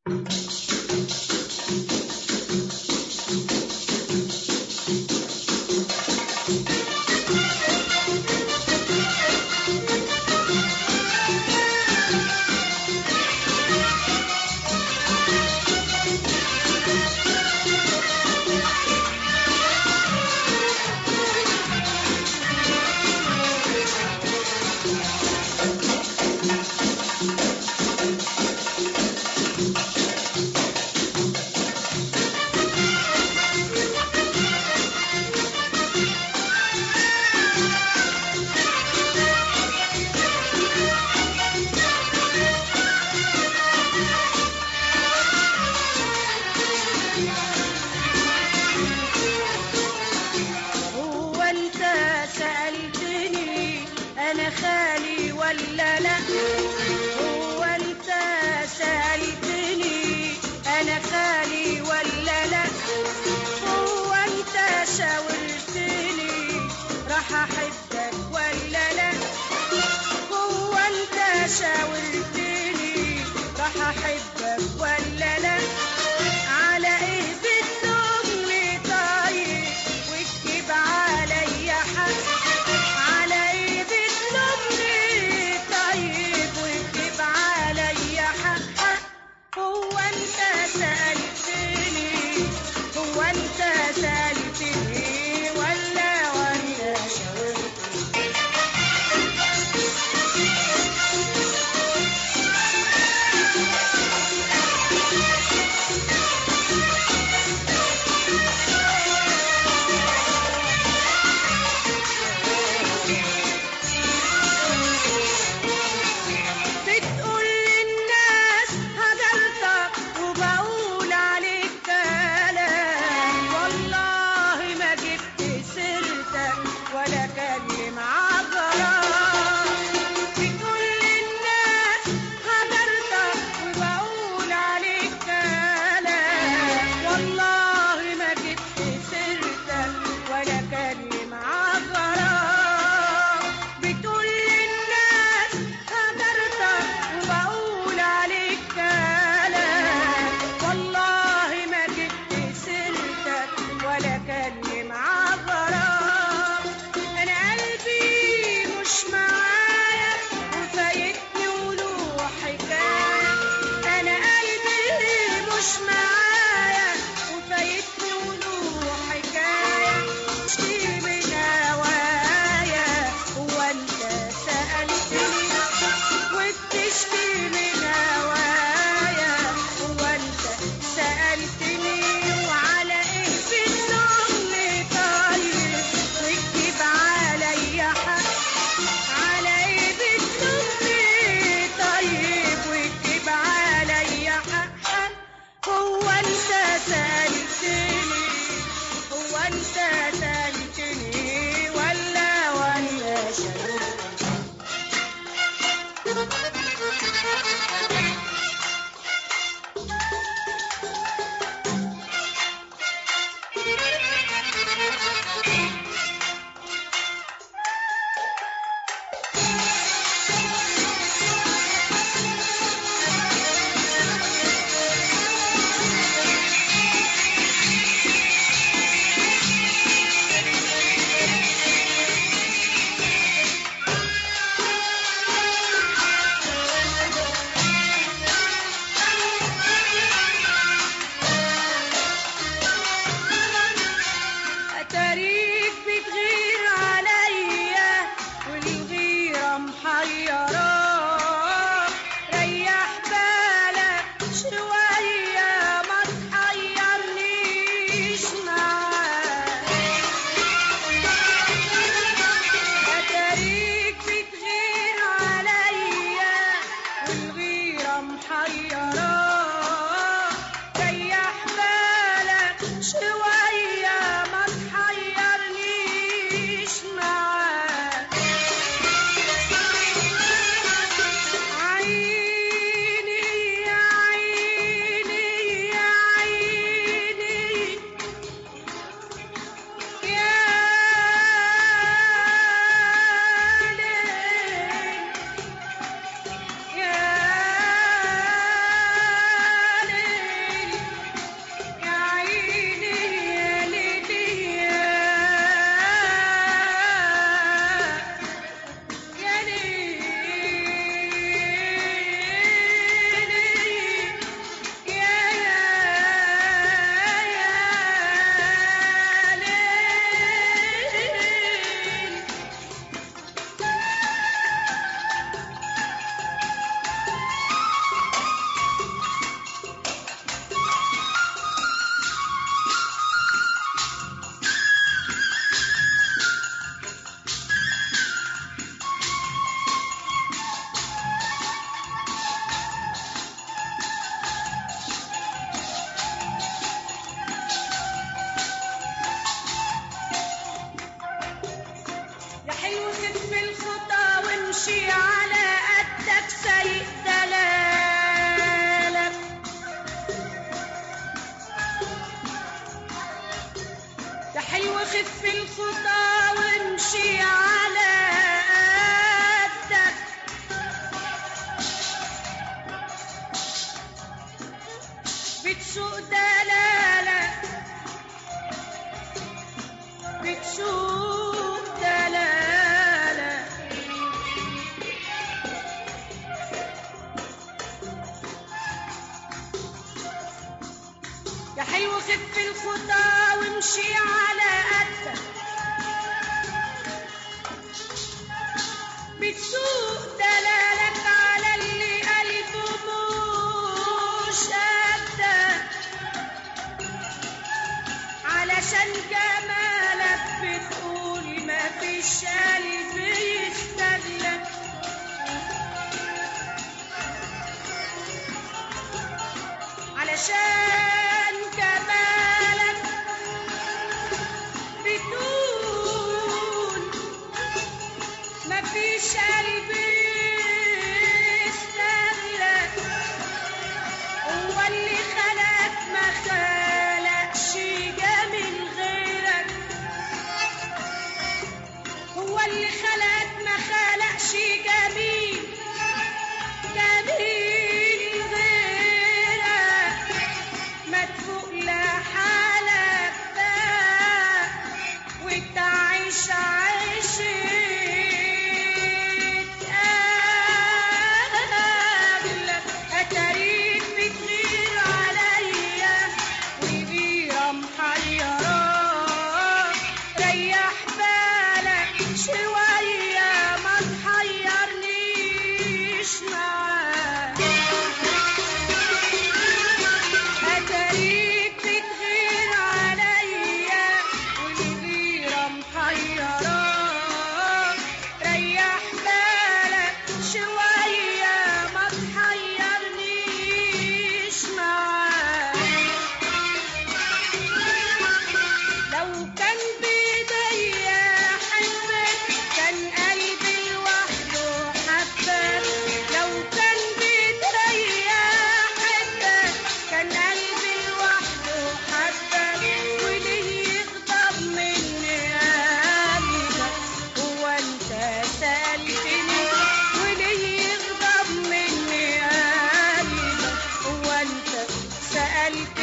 هو انت سألتني انا خالي ولا لا هو انت سألتني انا خالي ولا لا هو انت شاورتني راح احبك ولا لا هو انت شاورتني راح احبك ولا لا على ايه بتلومني طيب وتجيب عليا حق على ايه بتلومني طيب وتجيب عليا حق هو انت سألتني هو انت سألتني ولا ولا شاورتني خف الخطى وامشي على قدك بتسوق دلالة بتسوق دلالة يا حلو خف الخطى وامشي على قدك بتسوق دلالك على اللي قلبه مش قدك علشان جمالك بتقول ما فيش قلب يستغلك علشان جمالك بتقول ما فيش قلب يستغلك هو اللي خلق ما خلقش جميل غيرك هو اللي خلق ما خلقش جميل جميل غيرك ما تفوق لحالك بقى وتعيش عيشة أهلك أتاريك بتغير عليا وغيرة محيراك ريح بالك شوية ما تحيرنيش معاك أتاريك بتغير عليا والغيرة محيراك ريح بالك شوية ما تحيرنيش معاك لو كان بيديا حبك كان قلبي لوحده حبك لو كان بيديا حبك كان قلبي لوحده حبك وليه يغضب مني قلبك هو انت سألتني وليه يغضب مني قلبك هو انت سألتني